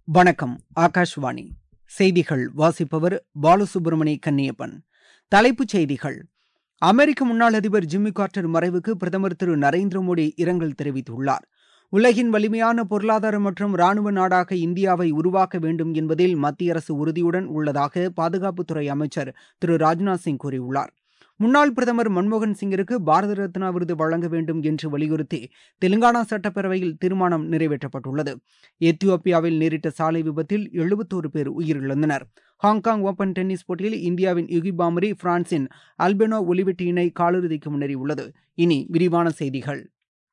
வணக்கம் ஆகாஷ்வாணி செய்திகள் வாசிப்பவர் பாலசுப்ரமணி கன்னியப்பன் தலைப்புச் செய்திகள் அமெரிக்க முன்னாள் அதிபர் ஜிம்மி கார்ட்டர் மறைவுக்கு பிரதமர் திரு நரேந்திர மோடி இரங்கல் தெரிவித்துள்ளார் உலகின் வலிமையான பொருளாதார மற்றும் ராணுவ நாடாக இந்தியாவை உருவாக்க வேண்டும் என்பதில் மத்திய அரசு உறுதியுடன் உள்ளதாக பாதுகாப்புத்துறை அமைச்சர் திரு ராஜ்நாத் சிங் கூறியுள்ளார் முன்னாள் பிரதமர் மன்மோகன் சிங்கிற்கு பாரத ரத்னா விருது வழங்க வேண்டும் என்று வலியுறுத்தி தெலுங்கானா சட்டப்பேரவையில் தீர்மானம் நிறைவேற்றப்பட்டுள்ளது எத்தியோப்பியாவில் நேரிட்ட சாலை விபத்தில் எழுபத்தோரு பேர் உயிரிழந்தனர் ஹாங்காங் ஓபன் டென்னிஸ் போட்டியில் இந்தியாவின் யுகி பாமரி பிரான்சின் அல்பெனோ ஒலிவிட்டி இணை காலிறுதிக்கு முன்னேறியுள்ளது இனி விரிவான செய்திகள்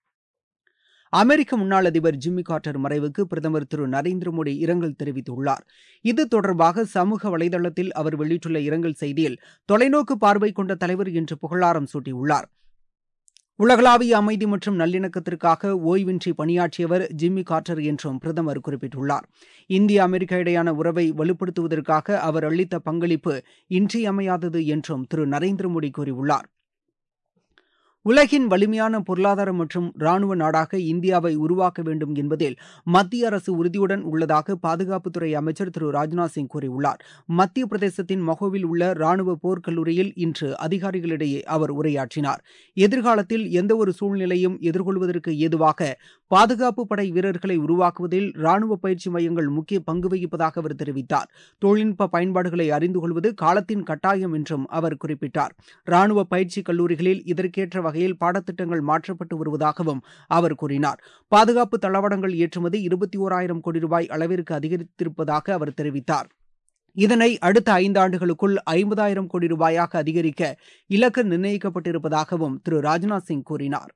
அமெரிக்க முன்னாள் அதிபர் ஜிம்மி கார்ட்டர் மறைவுக்கு பிரதமர் திரு நரேந்திர மோடி இரங்கல் தெரிவித்துள்ளார் இது தொடர்பாக சமூக வலைதளத்தில் அவர் வெளியிட்டுள்ள இரங்கல் செய்தியில் தொலைநோக்கு பார்வை கொண்ட தலைவர் என்று புகழாரம் சூட்டியுள்ளார் உலகளாவிய அமைதி மற்றும் நல்லிணக்கத்திற்காக ஓய்வின்றி பணியாற்றியவர் ஜிம்மி கார்ட்டர் என்றும் பிரதமர் குறிப்பிட்டுள்ளார் இந்திய அமெரிக்க இடையான உறவை வலுப்படுத்துவதற்காக அவர் அளித்த பங்களிப்பு இன்றியமையாதது என்றும் திரு நரேந்திர மோடி கூறியுள்ளார் உலகின் வலிமையான பொருளாதார மற்றும் ராணுவ நாடாக இந்தியாவை உருவாக்க வேண்டும் என்பதில் மத்திய அரசு உறுதியுடன் உள்ளதாக பாதுகாப்புத்துறை அமைச்சர் திரு ராஜ்நாத் சிங் கூறியுள்ளார் மத்திய பிரதேசத்தின் மொஹோவில் உள்ள ராணுவ போர்க்கல்லூரியில் இன்று அதிகாரிகளிடையே அவர் உரையாற்றினார் எதிர்காலத்தில் எந்தவொரு சூழ்நிலையும் எதிர்கொள்வதற்கு ஏதுவாக பாதுகாப்பு படை வீரர்களை உருவாக்குவதில் ராணுவ பயிற்சி மையங்கள் முக்கிய பங்கு வகிப்பதாக அவர் தெரிவித்தார் தொழில்நுட்ப பயன்பாடுகளை அறிந்து கொள்வது காலத்தின் கட்டாயம் என்றும் அவர் குறிப்பிட்டார் ராணுவ பயிற்சி கல்லூரிகளில் இதற்கேற்ற வகையில் பாடத்திட்டங்கள் மாற்றப்பட்டு வருவதாகவும் அவர் கூறினார் பாதுகாப்பு தளவாடங்கள் ஏற்றுமதி இருபத்தி ஓராயிரம் கோடி ரூபாய் அளவிற்கு அதிகரித்திருப்பதாக அவர் தெரிவித்தார் இதனை அடுத்த ஐந்தாண்டுகளுக்குள் ஐம்பதாயிரம் கோடி ரூபாயாக அதிகரிக்க இலக்கு நிர்ணயிக்கப்பட்டிருப்பதாகவும் திரு ராஜ்நாத் சிங் கூறினார்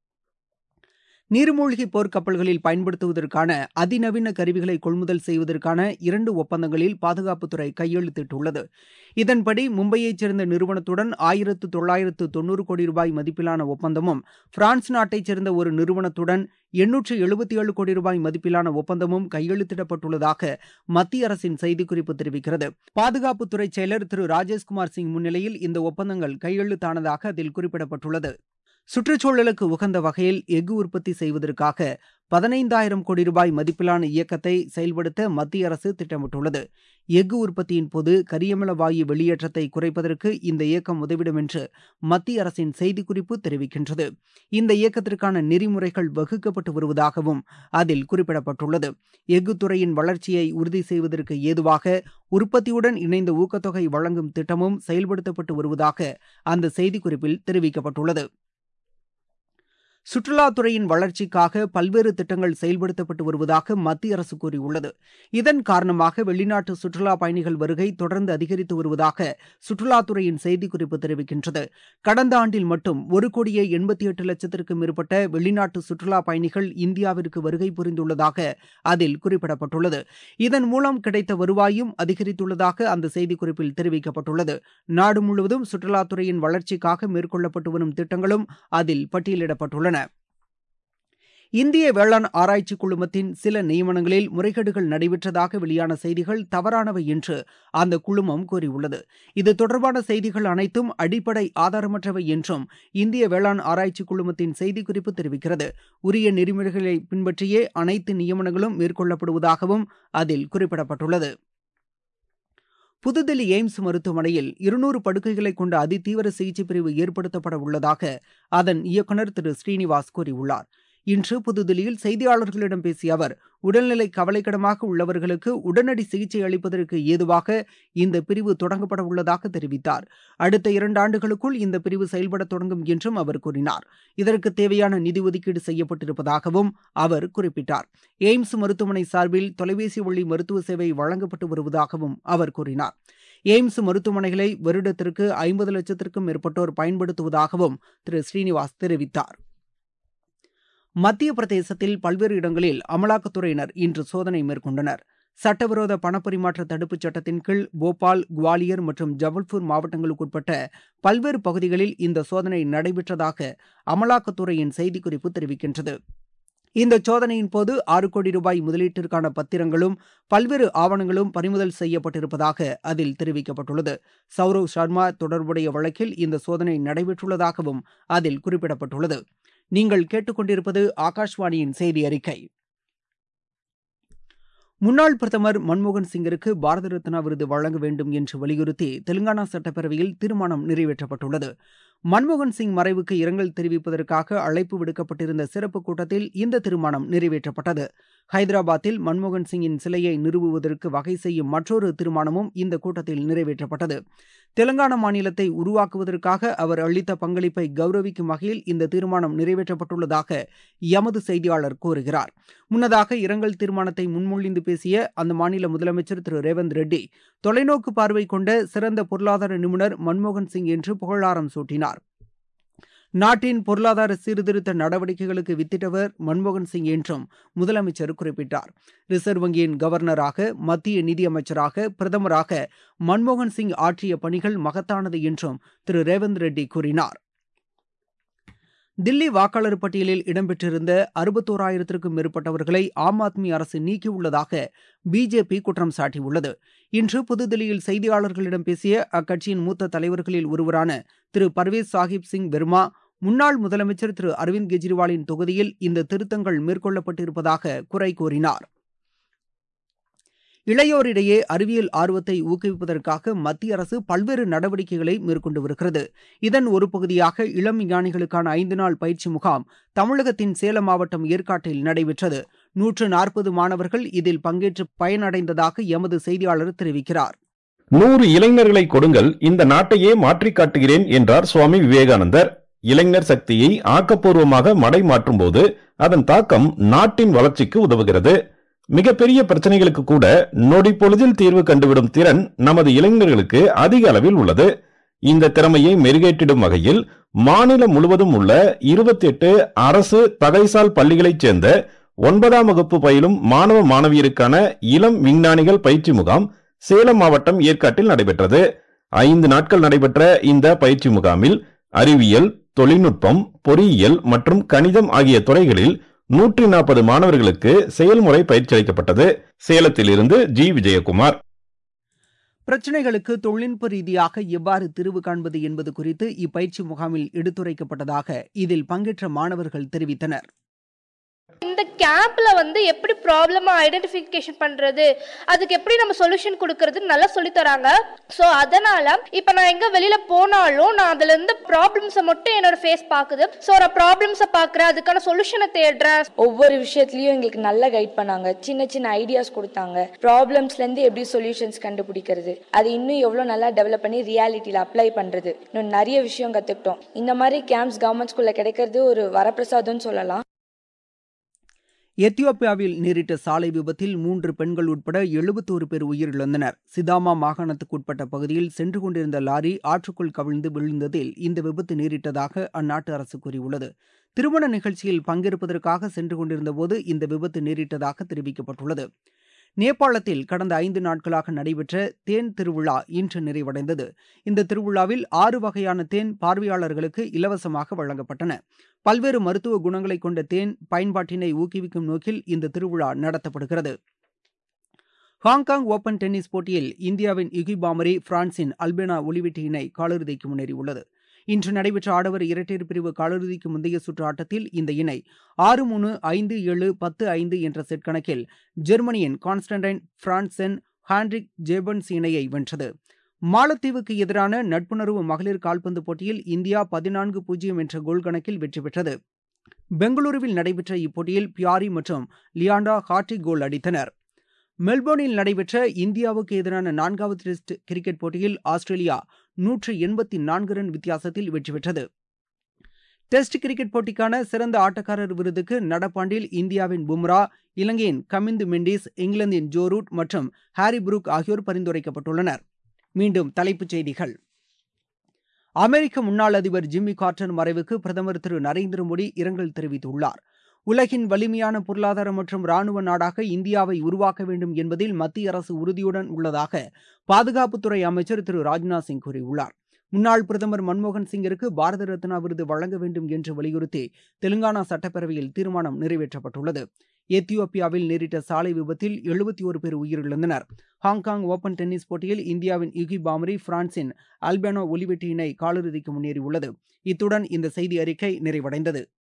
நீர்மூழ்கி போர்க்கப்பல்களில் பயன்படுத்துவதற்கான அதிநவீன கருவிகளை கொள்முதல் செய்வதற்கான இரண்டு ஒப்பந்தங்களில் பாதுகாப்புத்துறை கையெழுத்திட்டுள்ளது இதன்படி மும்பையைச் சேர்ந்த நிறுவனத்துடன் ஆயிரத்து தொள்ளாயிரத்து தொன்னூறு கோடி ரூபாய் மதிப்பிலான ஒப்பந்தமும் பிரான்ஸ் நாட்டைச் சேர்ந்த ஒரு நிறுவனத்துடன் எண்ணூற்று எழுபத்தி ஏழு கோடி ரூபாய் மதிப்பிலான ஒப்பந்தமும் கையெழுத்திடப்பட்டுள்ளதாக மத்திய அரசின் செய்திக்குறிப்பு தெரிவிக்கிறது பாதுகாப்புத்துறை செயலர் திரு ராஜேஷ்குமார் சிங் முன்னிலையில் இந்த ஒப்பந்தங்கள் கையெழுத்தானதாக அதில் குறிப்பிடப்பட்டுள்ளது சுற்றுச்சூழலுக்கு உகந்த வகையில் எஃகு உற்பத்தி செய்வதற்காக பதினைந்தாயிரம் கோடி ரூபாய் மதிப்பிலான இயக்கத்தை செயல்படுத்த மத்திய அரசு திட்டமிட்டுள்ளது எஃகு உற்பத்தியின் போது கரியமில வாயு வெளியேற்றத்தை குறைப்பதற்கு இந்த இயக்கம் உதவிடும் என்று மத்திய அரசின் செய்திக்குறிப்பு தெரிவிக்கின்றது இந்த இயக்கத்திற்கான நெறிமுறைகள் வகுக்கப்பட்டு வருவதாகவும் அதில் குறிப்பிடப்பட்டுள்ளது எஃகு துறையின் வளர்ச்சியை உறுதி செய்வதற்கு ஏதுவாக உற்பத்தியுடன் இணைந்த ஊக்கத்தொகை வழங்கும் திட்டமும் செயல்படுத்தப்பட்டு வருவதாக அந்த செய்திக்குறிப்பில் தெரிவிக்கப்பட்டுள்ளது சுற்றுலாத்துறையின் வளர்ச்சிக்காக பல்வேறு திட்டங்கள் செயல்படுத்தப்பட்டு வருவதாக மத்திய அரசு கூறியுள்ளது இதன் காரணமாக வெளிநாட்டு சுற்றுலா பயணிகள் வருகை தொடர்ந்து அதிகரித்து வருவதாக சுற்றுலாத்துறையின் செய்திக்குறிப்பு தெரிவிக்கின்றது கடந்த ஆண்டில் மட்டும் ஒரு கோடியே எண்பத்தி எட்டு லட்சத்திற்கும் மேற்பட்ட வெளிநாட்டு சுற்றுலா பயணிகள் இந்தியாவிற்கு வருகை புரிந்துள்ளதாக அதில் குறிப்பிடப்பட்டுள்ளது இதன் மூலம் கிடைத்த வருவாயும் அதிகரித்துள்ளதாக அந்த செய்திக்குறிப்பில் தெரிவிக்கப்பட்டுள்ளது நாடு முழுவதும் சுற்றுலாத்துறையின் வளர்ச்சிக்காக மேற்கொள்ளப்பட்டு வரும் திட்டங்களும் அதில் பட்டியலிடப்பட்டுள்ளன இந்திய வேளாண் ஆராய்ச்சி குழுமத்தின் சில நியமனங்களில் முறைகேடுகள் நடைபெற்றதாக வெளியான செய்திகள் தவறானவை என்று அந்த குழுமம் கூறியுள்ளது இது தொடர்பான செய்திகள் அனைத்தும் அடிப்படை ஆதாரமற்றவை என்றும் இந்திய வேளாண் ஆராய்ச்சி குழுமத்தின் செய்திக்குறிப்பு தெரிவிக்கிறது உரிய நெறிமுறைகளை பின்பற்றியே அனைத்து நியமனங்களும் மேற்கொள்ளப்படுவதாகவும் அதில் குறிப்பிடப்பட்டுள்ளது புதுதில்லி எய்ம்ஸ் மருத்துவமனையில் இருநூறு படுக்கைகளை கொண்ட அதிதீவிர சிகிச்சை பிரிவு ஏற்படுத்தப்பட உள்ளதாக அதன் இயக்குநர் திரு ஸ்ரீனிவாஸ் கூறியுள்ளார் இன்று புதுதில்லியில் செய்தியாளர்களிடம் பேசிய அவர் உடல்நிலை கவலைக்கிடமாக உள்ளவர்களுக்கு உடனடி சிகிச்சை அளிப்பதற்கு ஏதுவாக இந்த பிரிவு தொடங்கப்பட உள்ளதாக தெரிவித்தார் அடுத்த இரண்டு ஆண்டுகளுக்குள் இந்த பிரிவு செயல்பட தொடங்கும் என்றும் அவர் கூறினார் இதற்கு தேவையான நிதி ஒதுக்கீடு செய்யப்பட்டிருப்பதாகவும் அவர் குறிப்பிட்டார் எய்ம்ஸ் மருத்துவமனை சார்பில் தொலைபேசி வழி மருத்துவ சேவை வழங்கப்பட்டு வருவதாகவும் அவர் கூறினார் எய்ம்ஸ் மருத்துவமனைகளை வருடத்திற்கு ஐம்பது லட்சத்திற்கும் மேற்பட்டோர் பயன்படுத்துவதாகவும் திரு ஸ்ரீனிவாஸ் தெரிவித்தார் மத்திய பிரதேசத்தில் பல்வேறு இடங்களில் அமலாக்கத்துறையினர் இன்று சோதனை மேற்கொண்டனர் சட்டவிரோத பணப்பரிமாற்ற தடுப்புச் சட்டத்தின் கீழ் போபால் குவாலியர் மற்றும் ஜபல்பூர் மாவட்டங்களுக்குட்பட்ட பல்வேறு பகுதிகளில் இந்த சோதனை நடைபெற்றதாக அமலாக்கத்துறையின் செய்திக்குறிப்பு தெரிவிக்கின்றது இந்த சோதனையின் போது ஆறு கோடி ரூபாய் முதலீட்டிற்கான பத்திரங்களும் பல்வேறு ஆவணங்களும் பறிமுதல் செய்யப்பட்டிருப்பதாக அதில் தெரிவிக்கப்பட்டுள்ளது சௌரவ் சர்மா தொடர்புடைய வழக்கில் இந்த சோதனை நடைபெற்றுள்ளதாகவும் அதில் குறிப்பிடப்பட்டுள்ளது நீங்கள் கேட்டுக்கொண்டிருப்பது ஆகாஷ்வாணியின் செய்தி அறிக்கை முன்னாள் பிரதமர் மன்மோகன் சிங்கிற்கு பாரத ரத்னா விருது வழங்க வேண்டும் என்று வலியுறுத்தி தெலுங்கானா சட்டப்பேரவையில் தீர்மானம் நிறைவேற்றப்பட்டுள்ளது மன்மோகன் சிங் மறைவுக்கு இரங்கல் தெரிவிப்பதற்காக அழைப்பு விடுக்கப்பட்டிருந்த சிறப்பு கூட்டத்தில் இந்த தீர்மானம் நிறைவேற்றப்பட்டது ஹைதராபாத்தில் மன்மோகன் சிங்கின் சிலையை நிறுவுவதற்கு வகை செய்யும் மற்றொரு தீர்மானமும் இந்த கூட்டத்தில் நிறைவேற்றப்பட்டது தெலங்கானா மாநிலத்தை உருவாக்குவதற்காக அவர் அளித்த பங்களிப்பை கௌரவிக்கும் வகையில் இந்த தீர்மானம் நிறைவேற்றப்பட்டுள்ளதாக எமது செய்தியாளர் கூறுகிறார் முன்னதாக இரங்கல் தீர்மானத்தை முன்மொழிந்து பேசிய அந்த மாநில முதலமைச்சர் திரு ரேவந்த் ரெட்டி தொலைநோக்கு பார்வை கொண்ட சிறந்த பொருளாதார நிபுணர் மன்மோகன் சிங் என்று புகழாரம் சூட்டினார் நாட்டின் பொருளாதார சீர்திருத்த நடவடிக்கைகளுக்கு வித்திட்டவர் மன்மோகன் சிங் என்றும் முதலமைச்சர் குறிப்பிட்டார் ரிசர்வ் வங்கியின் கவர்னராக மத்திய நிதியமைச்சராக பிரதமராக மன்மோகன் சிங் ஆற்றிய பணிகள் மகத்தானது என்றும் திரு ரேவந்த் ரெட்டி கூறினார் தில்லி வாக்காளர் பட்டியலில் இடம்பெற்றிருந்த அறுபத்தோராயிரத்திற்கும் மேற்பட்டவர்களை ஆம் ஆத்மி அரசு நீக்கியுள்ளதாக பிஜேபி குற்றம் சாட்டியுள்ளது இன்று புதுதில்லியில் செய்தியாளர்களிடம் பேசிய அக்கட்சியின் மூத்த தலைவர்களில் ஒருவரான திரு பர்வேஸ் சாஹிப் சிங் வெர்மா முன்னாள் முதலமைச்சர் திரு அரவிந்த் கெஜ்ரிவாலின் தொகுதியில் இந்த திருத்தங்கள் மேற்கொள்ளப்பட்டிருப்பதாக குறை கூறினார் இளையோரிடையே அறிவியல் ஆர்வத்தை ஊக்குவிப்பதற்காக மத்திய அரசு பல்வேறு நடவடிக்கைகளை மேற்கொண்டு வருகிறது இதன் ஒரு பகுதியாக இளம் விஞ்ஞானிகளுக்கான ஐந்து நாள் பயிற்சி முகாம் தமிழகத்தின் சேலம் மாவட்டம் ஏற்காட்டில் நடைபெற்றது நூற்று நாற்பது மாணவர்கள் இதில் பங்கேற்று பயனடைந்ததாக எமது செய்தியாளர் தெரிவிக்கிறார் நூறு இளைஞர்களை கொடுங்கள் இந்த நாட்டையே மாற்றிக் காட்டுகிறேன் என்றார் சுவாமி விவேகானந்தர் இளைஞர் சக்தியை ஆக்கப்பூர்வமாக மடை மாற்றும் போது அதன் தாக்கம் நாட்டின் வளர்ச்சிக்கு உதவுகிறது மிகப்பெரிய பிரச்சனைகளுக்கு கூட நொடி பொழுதில் தீர்வு கண்டுவிடும் திறன் நமது இளைஞர்களுக்கு அதிக அளவில் உள்ளது இந்த திறமையை மெருகேற்றிடும் வகையில் மாநிலம் முழுவதும் உள்ள இருபத்தி எட்டு அரசு தகைசால் பள்ளிகளைச் சேர்ந்த ஒன்பதாம் வகுப்பு பயிலும் மாணவ மாணவியருக்கான இளம் விஞ்ஞானிகள் பயிற்சி முகாம் சேலம் மாவட்டம் ஏற்காட்டில் நடைபெற்றது ஐந்து நாட்கள் நடைபெற்ற இந்த பயிற்சி முகாமில் அறிவியல் தொழில்நுட்பம் பொறியியல் மற்றும் கணிதம் ஆகிய துறைகளில் நூற்றி நாற்பது மாணவர்களுக்கு செயல்முறை பயிற்சி அளிக்கப்பட்டது சேலத்தில் இருந்து ஜி விஜயகுமார் பிரச்சினைகளுக்கு தொழில்நுட்ப ரீதியாக எவ்வாறு தீர்வு காண்பது என்பது குறித்து இப்பயிற்சி முகாமில் எடுத்துரைக்கப்பட்டதாக இதில் பங்கேற்ற மாணவர்கள் தெரிவித்தனர் இந்த கேம்ப்ல வந்து எப்படி ப்ராப்ளமா ஐடென்டிஃபிகேஷன் பண்றது அதுக்கு எப்படி நம்ம சொல்யூஷன் கொடுக்கறது நல்லா சொல்லி தராங்க ஸோ அதனால இப்போ நான் எங்க வெளியில போனாலும் நான் அதுல இருந்து ப்ராப்ளம்ஸை மட்டும் என்னோட ஃபேஸ் பாக்குது ஸோ நான் ப்ராப்ளம்ஸை பாக்குறேன் அதுக்கான சொல்யூஷனை தேடுறேன் ஒவ்வொரு விஷயத்துலயும் எங்களுக்கு நல்லா கைட் பண்ணாங்க சின்ன சின்ன ஐடியாஸ் கொடுத்தாங்க ப்ராப்ளம்ஸ்ல இருந்து எப்படி சொல்யூஷன்ஸ் கண்டுபிடிக்கிறது அது இன்னும் எவ்வளவு நல்லா டெவலப் பண்ணி ரியாலிட்டியில அப்ளை பண்றது இன்னும் நிறைய விஷயம் கத்துக்கிட்டோம் இந்த மாதிரி கேம்ப்ஸ் கவர்மெண்ட் ஸ்கூல்ல கிடைக்கிறது ஒரு வரப்பிரசாதம்னு சொல்லலாம் எத்தியோப்பியாவில் நேரிட்ட சாலை விபத்தில் மூன்று பெண்கள் உட்பட எழுபத்தோரு பேர் உயிரிழந்தனர் சிதாமா மாகாணத்துக்குட்பட்ட பகுதியில் சென்று கொண்டிருந்த லாரி ஆற்றுக்குள் கவிழ்ந்து விழுந்ததில் இந்த விபத்து நேரிட்டதாக அந்நாட்டு அரசு கூறியுள்ளது திருமண நிகழ்ச்சியில் பங்கேற்பதற்காக சென்று கொண்டிருந்தபோது இந்த விபத்து நேரிட்டதாக தெரிவிக்கப்பட்டுள்ளது நேபாளத்தில் கடந்த ஐந்து நாட்களாக நடைபெற்ற தேன் திருவிழா இன்று நிறைவடைந்தது இந்த திருவிழாவில் ஆறு வகையான தேன் பார்வையாளர்களுக்கு இலவசமாக வழங்கப்பட்டன பல்வேறு மருத்துவ குணங்களை கொண்ட தேன் பயன்பாட்டினை ஊக்குவிக்கும் நோக்கில் இந்த திருவிழா நடத்தப்படுகிறது ஹாங்காங் ஓபன் டென்னிஸ் போட்டியில் இந்தியாவின் யுகி பாமரி பிரான்சின் அல்பேனா ஒலிவிட்டி இணை காலிறுதிக்கு முன்னேறியுள்ளது இன்று நடைபெற்ற ஆடவர் இரட்டையர் பிரிவு காலிறுதிக்கு முந்தைய சுற்று ஆட்டத்தில் இந்த இணை ஆறு மூணு ஐந்து ஏழு பத்து ஐந்து என்ற செட் கணக்கில் ஜெர்மனியின் கான்ஸ்டன்டைன் பிரான்சென் ஹாண்ட்ரிக் ஜேபன்ஸ் இணையை வென்றது மாலத்தீவுக்கு எதிரான நட்புணர்வு மகளிர் கால்பந்து போட்டியில் இந்தியா பதினான்கு பூஜ்ஜியம் என்ற கோல் கணக்கில் வெற்றி பெற்றது பெங்களூருவில் நடைபெற்ற இப்போட்டியில் பியாரி மற்றும் லியாண்டா ஹார்டிக் கோல் அடித்தனர் மெல்போர்னில் நடைபெற்ற இந்தியாவுக்கு எதிரான நான்காவது டெஸ்ட் கிரிக்கெட் போட்டியில் ஆஸ்திரேலியா நூற்று எண்பத்தி நான்கு ரன் வித்தியாசத்தில் வெற்றி பெற்றது டெஸ்ட் கிரிக்கெட் போட்டிக்கான சிறந்த ஆட்டக்காரர் விருதுக்கு நடப்பாண்டில் இந்தியாவின் பும்ரா இலங்கையின் கமிந்து மெண்டிஸ் இங்கிலாந்தின் ஜோ ரூட் மற்றும் ஹாரி புரூக் ஆகியோர் பரிந்துரைக்கப்பட்டுள்ளனர் மீண்டும் தலைப்புச் செய்திகள் அமெரிக்க முன்னாள் அதிபர் ஜிம்மி கார்டர் மறைவுக்கு பிரதமர் திரு நரேந்திர மோடி இரங்கல் தெரிவித்துள்ளார் உலகின் வலிமையான பொருளாதார மற்றும் ராணுவ நாடாக இந்தியாவை உருவாக்க வேண்டும் என்பதில் மத்திய அரசு உறுதியுடன் உள்ளதாக பாதுகாப்புத்துறை அமைச்சர் திரு ராஜ்நாத் சிங் கூறியுள்ளார் முன்னாள் பிரதமர் மன்மோகன் சிங்கிற்கு பாரத ரத்னா விருது வழங்க வேண்டும் என்று வலியுறுத்தி தெலுங்கானா சட்டப்பேரவையில் தீர்மானம் நிறைவேற்றப்பட்டுள்ளது எத்தியோப்பியாவில் நேரிட்ட சாலை விபத்தில் எழுபத்தி ஒரு பேர் உயிரிழந்தனர் ஹாங்காங் ஓபன் டென்னிஸ் போட்டியில் இந்தியாவின் யுகி பாமரி பிரான்சின் அல்பேனோ ஒலிவெட்டி இணை காலிறுதிக்கு முன்னேறியுள்ளது இத்துடன் இந்த செய்தி அறிக்கை நிறைவடைந்தது